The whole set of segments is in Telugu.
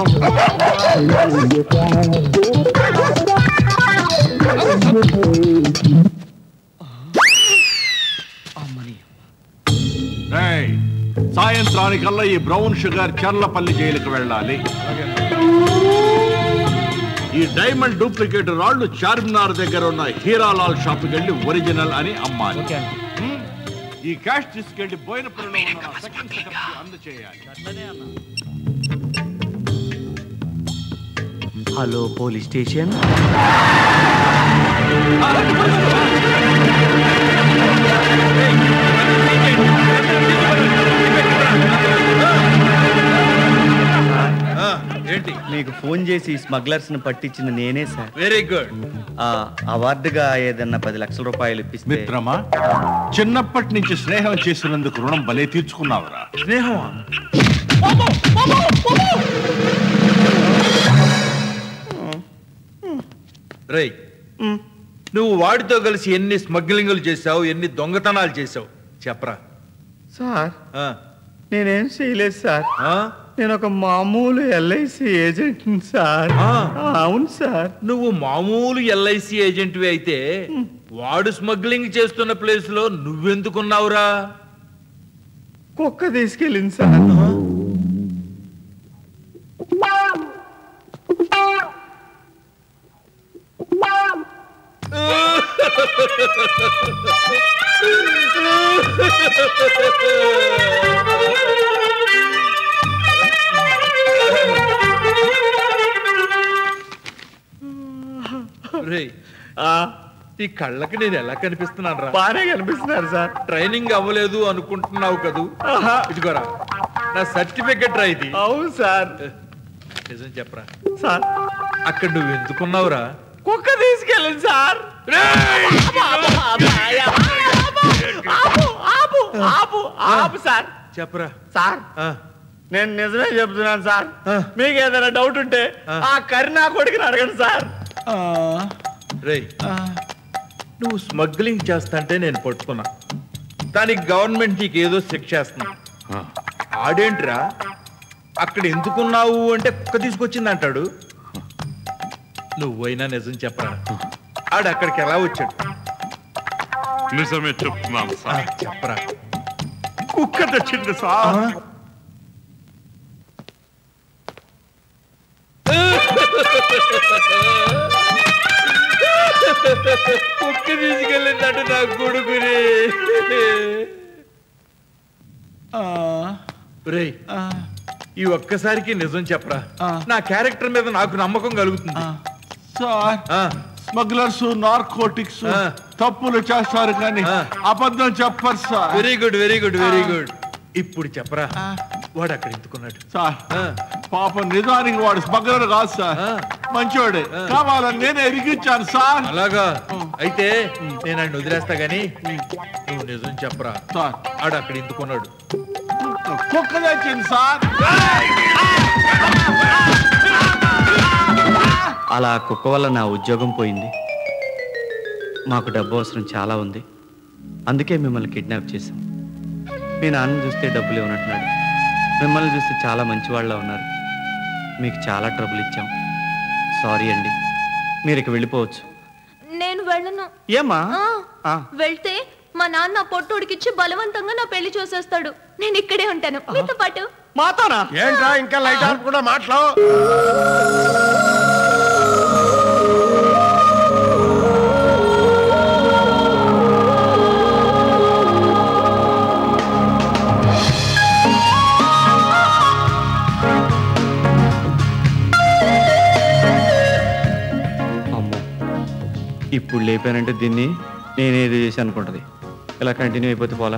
రేయ్, సాయంత్రానికల్లా ఈ బ్రౌన్ షుగర్ చర్లపల్లి జైలుకి వెళ్ళాలి ఈ డైమండ్ డూప్లికేట్ రాళ్లు చార్మినార్ దగ్గర ఉన్న హీరాలాల్ షాప్కి వెళ్ళి ఒరిజినల్ అని అమ్మాలి హ్మ్? ఈ క్యాష్ తీసుకెళ్లి బోయినపల్లిలో ఉన్న నా సెకండ్ సెటప్ కి అందచేయాలి హలో పోలీస్ స్టేషన్ ఏంటి మీకు ఫోన్ చేసి స్మగ్లర్స్ ని పట్టించిన నేనే సార్ వెరీ గుడ్ ఆ, అవార్డుగా ఏదన్నా పది లక్షల రూపాయలు ఇప్పిస్తే మిత్రమా చిన్నప్పటి నుంచి స్నేహం చేసినందుకు రుణం భలే తీర్చుకున్నావురా స్నేహమా రై నువ్వు వాడితో కలిసి ఎన్ని స్మగ్లింగులు చేసావు ఎన్ని దొంగతనాలు చేసావు చెప్పరా సార్ ఆ, నేనేం చేయలేదు సార్ ఆ? నేను ఒక మామూలు ఎల్ఐసి ఏజెంట్ సార్ ఆ. అవును సార్ నువ్వు మామూలు ఎల్ఐసి ఏజెంట్వి అయితే వాడు స్మగ్లింగ్ చేస్తున్న ప్లేస్ లో నువ్వెందుకున్నావురా కుక్క తీసుకెళ్ళింది సార్ రేయ్ ఈ కళ్ళకి నేను ఎలా కనిపిస్తున్నాను రా బాగానే కనిపిస్తున్నారు సార్ ట్రైనింగ్ అవ్వలేదు అనుకుంటున్నావు కదూ ఇదిగోరా నా సర్టిఫికెట్ రా ఇది అవును సార్ నిజం చెప్పరా సార్ అక్కడ నువ్వు ఎందుకున్నావురా కుక్క తీసుకెళ్ళింది సార్ ఆపు ఆపు ఆపు ఆపు సార్ చెప్పరా సార్ ఆ, నేను నిజమే చెప్తున్నాను సార్ ఆ. మీకు ఏదైనా డౌట్ ఉంటే ఆ. ఆ కరీనా కొడుకుని అడగండి సార్ రేయ్ నువ్వు స్మగ్లింగ్ చేస్తాంటే నేను పట్టుకున్నా దానికి గవర్నమెంట్ నీకు ఏదో శిక్ష వేస్తున్నా ఆడేంట్రా అక్కడ ఎందుకున్నావు అంటే కుక్క తీసుకొచ్చింది అంటాడు నువ్వైనా నిజం చెప్పరా ఆడు అక్కడికి ఎలా వచ్చాడు నిజమే చెప్తున్నాను ఆ, సార్ చెప్పరా కుక్క తెచ్చింది సార్ కుక్క తీసుకెళ్ళిందంటే నా కొడుకుని రేయ్ ఈ ఒక్కసారికి నిజం చెప్పరా నా క్యారెక్టర్ మీద నాకు నమ్మకం కలుగుతుంది సార్ ఆ, స్మగ్లర్స్ నార్కోటిక్స్ ఆ. తప్పులు చేస్తారు కానీ ఆ. అబద్ధం చెప్పరు sir very good very good very good ఇప్పుడు చెప్పరా వాడు అక్కడ ఎందుకున్నాడు సార్ ఆ, పాపం నిజానికి వాడు స్మగ్లర్ కాదు సార్ ఆ. మంచోడే కావాలని నేనే ఎరిగించాను సార్ అలాగా అయితే నేను ఆయన వదిలేస్తా గాని నువ్వు నిజం చెప్పరా సార్ ఆడు అక్కడ ఎందుకున్నాడు కుక్క తెచ్చింది సార్ అలా కుక్క వల్ల నా ఉద్యోగం పోయింది మాకు డబ్బు అవసరం చాలా ఉంది అందుకే మిమ్మల్ని కిడ్నాప్ చేశాం మీ నాన్న చూస్తే డబ్బులు ఇవ్వనంటున్నాడు మిమ్మల్ని చూస్తే చాలా మంచివాళ్ళ ఉన్నారు మీకు చాలా ట్రబుల్ ఇచ్చాం సారీ అండి మీరు ఇక వెళ్ళిపోవచ్చు నేను వెళ్ళను ఏమా ఆ, ఆ. వెళ్తే మా నాన్న పొట్టుడికిచ్చి బలవంతంగా నా పెళ్లి చూసేస్తాడు నేను ఇక్కడే ఉంటాను మీతో పాటు మాతోనా ఏంట్రా ఇంకా లైట్ ఆఫ్ కూడా మాటలు అమ్మో ఇప్పుడు లేపానంటే దీన్ని నేనేది చేసి అనుకుంటుంది ఇలా కంటిన్యూ అయిపోతే పోలా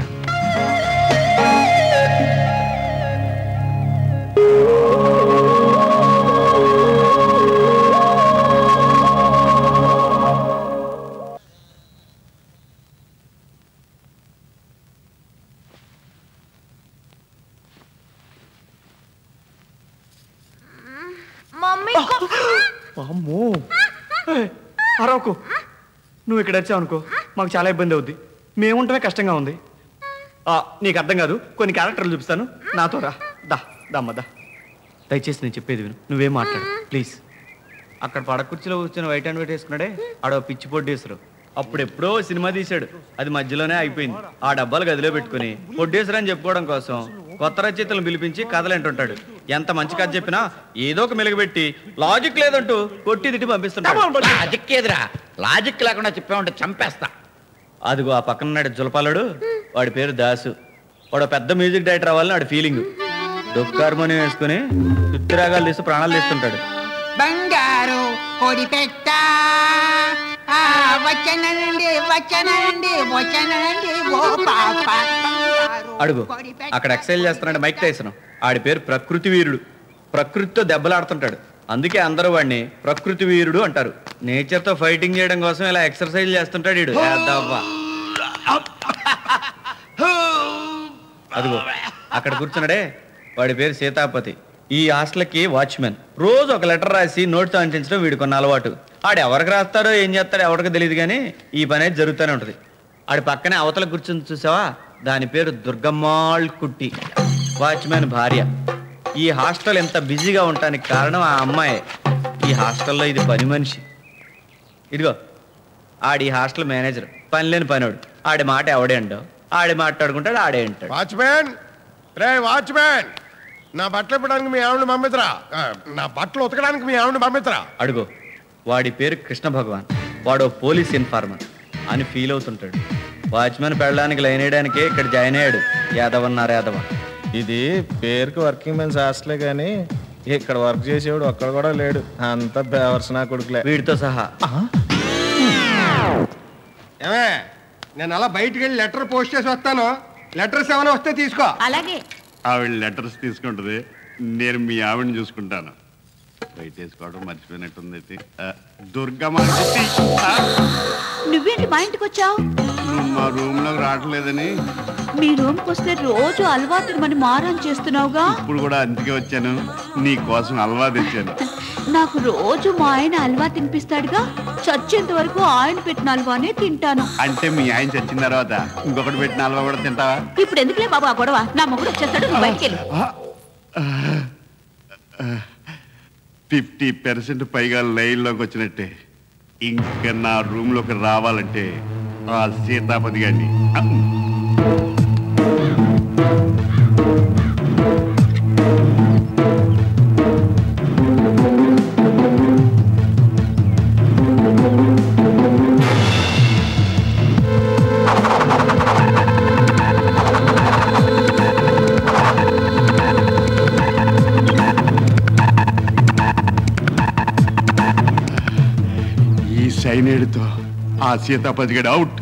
మమ్మీ అమ్మో ఏయ్, అరవకు నువ్వు ఇక్కడ వచ్చావు అనుకో మాకు చాలా ఇబ్బంది అవుద్ది మేముంటమే కష్టంగా ఉంది ఆ, నీకు అర్థం కాదు కొన్ని క్యారెక్టర్లు చూపిస్తాను నాతో రా దా దమ్మ దా దయచేసి నేను చెప్పేది విను నువ్వేం మాట్లాడు ప్లీజ్ అక్కడ పడ కుర్చీలో కూర్చొని వైట్ అండ్ వైట్ వేసుకున్నాడే ఆడో పిచ్చి పొడ్డేసరు అప్పుడు ఎప్పుడో సినిమా తీశాడు అది మధ్యలోనే అయిపోయింది ఆ డబ్బాలు గదిలో పెట్టుకుని పొడ్డేసరు అని చెప్పుకోవడం కోసం కొత్త రచయితలను పిలిపించి కథలు అంటుంటాడు ఎంత మంచి కథ చెప్పినా ఏదో ఒక మెలుగుపెట్టి లాజిక్ లేదంటూ కొట్టి తిట్టి పంపిస్తుంటాడు లాజిక్ ఎదురా లాజిక్ లేకుండా చెప్పామంటే చంపేస్తా అదిగో ఆ పక్కన ఉన్నాడు జులపాలుడు వాడి పేరు దాసు వాడు పెద్ద మ్యూజిక్ డైరెక్టర్ అవ్వాలని వాడి ఫీలింగ్ డొక్కు హార్మోనియం వేసుకుని తుత్తిరాగాలు తీస్తూ ప్రాణాలు తీస్తుంటాడు బంగారు కొడి పెట్ట ఆ, వచ్చనండి వచ్చనండి వచ్చనండి ఓ పాప బంగారు అడుగు కొడి పెట్ట. అక్కడ ఎక్సైజ్ చేస్తున్నాడు మైక్ టైసన్ ఆడి పేరు ప్రకృతి వీరుడు ప్రకృతితో దెబ్బలాడుతుంటాడు అందుకే అందరూ వాడిని ప్రకృతి వీరుడు అంటారు నేచర్ తో ఫైటింగ్ చేయడం కోసం ఇలా ఎక్సర్సైజ్ చేస్తుంటాడు వీడు ఏద్దవ్వా. అదిగో అక్కడ కూర్చున్నాడే వాడి పేరు సీతాపతి ఈ హాస్టల్కి వాచ్మెన్ రోజు ఒక లెటర్ రాసి నోట్తో అంటించడం వీడికి కొన్న అలవాటు ఆడు ఎవరికి రాస్తాడో ఏం చేస్తాడో ఎవరికి తెలియదు కానీ ఈ పని అయితే జరుగుతూనే ఉంటుంది ఆడి పక్కనే అవతల కూర్చుని చూసావా దాని పేరు దుర్గమ్మాళ్ కుట్టి వాచ్మెన్ భార్య ఈ హాస్టల్ ఎంత బిజీగా ఉండటానికి కారణం ఆ అమ్మాయే ఈ హాస్టల్లో ఇది పని మనిషి ఇదిగో ఆడి హాస్టల్ మేనేజర్ పని లేని పనోడు ఆడి మాట ఎవడే అండో ఆడి మాట్లాడుకుంటాడు ఆడే అంటాడు వాచ్మ్యాన్ రే వాచ్మ్యాన్ నా బట్టలు ఇప్పడానికి మీ ఆవిడని పంపితరా ఆ, నా బట్టలు ఉతకడానికి మీ ఆవిడని పంపితరా అడుగు వాడి పేరు కృష్ణ భగవాన్ వాడు ఓ పోలీస్ ఇన్ఫార్మర్ అని ఫీల్ అవుతుంటాడు వాచ్మెన్ పెళ్ళడానికి లైన్ వేయడానికే ఇక్కడ జాయిన్ అయ్యాడు యాదవ్ అన్నారు యాదవ ఇది పేరుకి వర్కింగ్ మెన్స్ హాస్టలే కానీ ఇక్కడ వర్క్ చేసేవాడు ఒక్కడ కూడా లేడు అంత బేవర్స్ నా కొడుకులే వీడితో సహా ఏమే నేను అలా బయటికి వెళ్ళి లెటర్ పోస్ట్ చేసి వస్తాను లెటర్స్ ఏమైనా వస్తే తీసుకో అలాగే ఆవిడ లెటర్స్ తీసుకుంటుంది నేను మీ ఆవిడని చూసుకుంటాను బయట వేసుకోవడం మర్చిపోయినట్టుంది అయితే ఆ, దుర్గమ్మ చిట్టి, ఆ, నువ్వేంటి మా ఇంటికి వచ్చావు నువ్వు మా రూమ్ లోకి రావట్లేదని మీ రూమ్కి వస్తే రోజు అలవాటుని మనం మారం చేస్తున్నావుగా ఇప్పుడు కూడా అందుకే వచ్చాను నీ కోసం హల్వా తెచ్చాను నాకు రోజు మా ఆయన హల్వా తినిపిస్తాడుగా చచ్చేంత వరకు ఆయన పెట్టిన హల్వానే తింటాను అంటే మీ ఆయన చచ్చిన తర్వాత ఇంకొకటి పెట్టిన హల్వా కూడా తింటావా ఇప్పుడు ఎందుకులే బాబు ఆ గొడవ నా మొగుడు వచ్చేస్తాడు నువ్వు బయటికి వెళ్ళు ఫిఫ్టీ పర్సెంట్ పైగా లైన్లోకి వచ్చినట్టే ఇంకా నా రూమ్లోకి రావాలంటే ఆ సీతాపతి గారిని ఈ సైనేడుతో ఆ సీతాపతి గడి అవుట్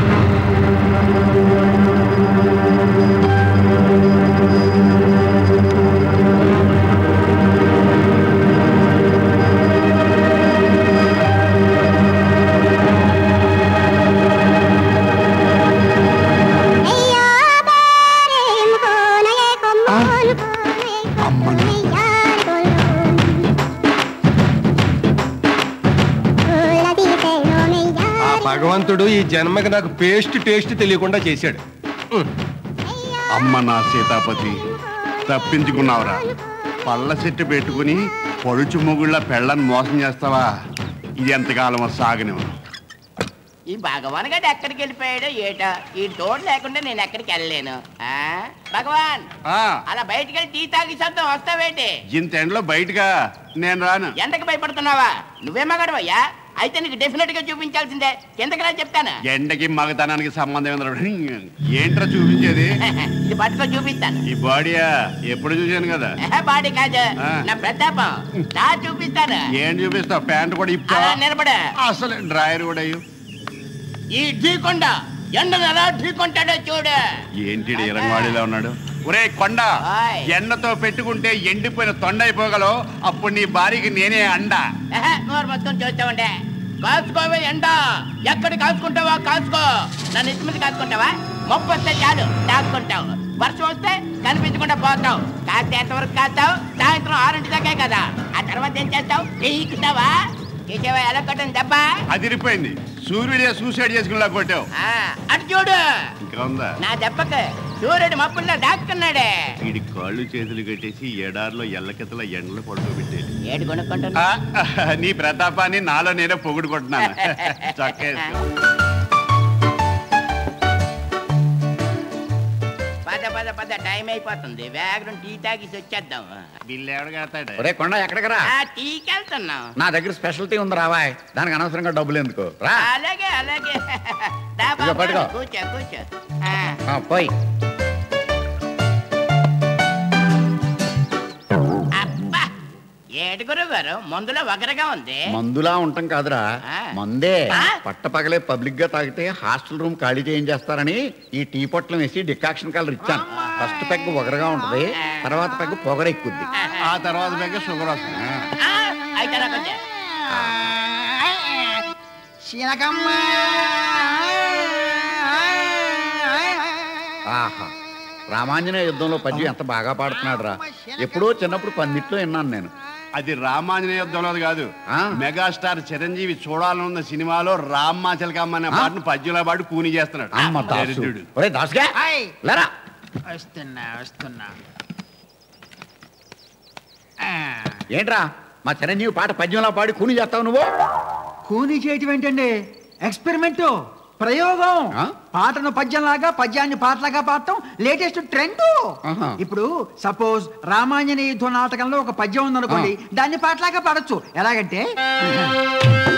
ఆ భగవంతుడు ఈ జన్మకి నాకు పేస్ట్ టేస్ట్ తెలియకుండా చేశాడు అమ్మ నా సీతాపతి తప్పించుకున్నావురా పళ్ళ చెట్టు పెట్టుకుని పడుచు మొగుళ్ళ పెళ్ళని మోసం చేస్తావా ఇది ఎంతకాలం సాగనివ్వను ఈ భగవాన్ గడు ఎక్కడికి వెళ్ళిపోయాడో ఏటో ఈ తోడు లేకుండా నేను ఎక్కడికి వెళ్ళలేను ఆ? భగవాన్ ఆ, అలా బయటికి వెళ్ళి టీ తాగి శబ్దం వస్తావేంటి ఇంత ఎండలో బయటగా నేను రాను ఎండకి భయపడుతున్నావా నువ్వే మగడవయ్యా అయితే నీకు డెఫినెట్ గా చూపించాల్సిందే కిందకి రా చెప్తాను ఎండకి మగతనానికి సంబంధం ఏంద్రా? ఏంట్రా చూపించేది ఇది పట్టుకో చూపిస్తాను ఈ బాడీయా ఎప్పుడు చూశాను కదా ఎహె, బాడీ కాదు ఆ. నా ప్రతాపం నా చూపిస్తాను ఏం చూపిస్తావు ప్యాంట్ కూడా ఇప్పా అలా నిలబడ అసలు డ్రాయర్ కూడా అయ్యు ఈ ఢీకొండ ఎండను ఎలా ఢీకొంటాడో చూడు ఏంటి ఇరంగాడిలో ఉన్నాడు ఒరే కొండ ఆయ్. ఎండతో పెట్టుకుంటే ఎండిపోయిన తొండ అయిపోగలవు అప్పుడు నీ భార్యకి నేనే అండ ఎహె, నోరు మొత్తం చూస్తామంటే కాసుకోవే ఎండ ఎక్కడ కాసుకుంటావా కాసుకో నన్ను ఇచ్చి మీద కాసుకుంటావా మొప్పు వస్తే చాలు దాక్కుంటావు వర్షం వస్తే కనిపించకుండా పోతావు కాస్తే ఎంతవరకు కాస్తావు సాయంత్రం ఆరింటి దాకా కదా ఆ తర్వాత ఏం చేస్తావు ఎక్కుతావా చేసేవా ఎలా కొట్టింది దెబ్బ అదిరిపోయింది సూర్యుడే సూసైడ్ చేసుకునేలా కొట్టావు ఆ, అటు చూడు ఇంకా ఉందా నా దెబ్బకు సూర్యుడు మప్పుల్లో దాక్కున్నాడే వీడి కాళ్ళు చేతులు కట్టేసి ఎడారిలో ఎల్లకెతల ఎండలు పడుకోబెట్టేది ఏడు కొనుక్కుంటున్నా ఆ, నీ ప్రతాపాన్ని నాలో నేనే పొగుడుకుంటున్నాను చక్కేసుకో పద పద పద టైం అయిపోతుంది వేగం టీ తాగేసి వచ్చేద్దాం బిల్లు ఎవడు కడతాడు ఒరే కొండ ఎక్కడికి రా ఆ, టీకి వెళ్తున్నాం నా దగ్గర స్పెషాలిటీ ఉంది రావాయ్ దానికి అనవసరంగా డబ్బులు ఎందుకు రా అలాగే అలాగే దా ఇదిగో బాబు, పట్టుకో. కూర్చో కూర్చో ఆ. ఆ, పోయ్ అబ్బా ఏడు గురువు గారు మందులో వగరగా ఉంది మందులా ఉంటాం కాదురా ఆ. మందే ఆ? పట్టపగలే పబ్లిక్ గా తాగితే హాస్టల్ రూమ్ ఖాళీ చేయించేస్తారని ఈ టీ పొట్లం వేసి డికాక్షన్ కలర్ ఇచ్చాను ఫస్ట్ పెగ్ ఒగరగా ఉంటది తర్వాత పెగ్ పొగరెక్కుద్ది ఆ తర్వాత దగ్గర షుగర్ వస్తుంది ఆ, అయితే నాకు వచ్చే. శీలకమ్మ ఆహా రామాంజనేయ యుద్ధంలో పద్యం ఎంత బాగా పాడుతున్నాడు రా ఎప్పుడో చిన్నప్పుడు పందిట్లో విన్నాను నేను అది రామాంజనేయ యుద్ధంలో కాదు ఆ. మెగాస్టార్ చిరంజీవి చూడాలనున్న సినిమాలో రామ్మ చిలకమ్మ అనే పాటను పద్యంలో పాటు కూని చేస్తున్నాడు అమ్మ దాసు దరిద్రుడు. ఒరే దాసుగా ఆయ్. లేరా వస్తున్నా వస్తున్నా ఏంట్రా మా చిరంజీవి పాట పద్యంలో పాడి కూని చేస్తావు నువ్వు కూని చేయటం ఏంటండి ఎక్స్పెరిమెంట్ ప్రయోగం ఆ? పాటను పద్యంలాగా పద్యాన్ని పాటలాగా పాడటం లేటెస్ట్ ట్రెండ్ ఆహా. ఇప్పుడు సపోజ్ రామాంజనేయ యుద్ధ నాటకంలో ఒక పద్యం ఉందనుకోండి దాన్ని పాటలాగా పాడొచ్చు ఎలాగంటే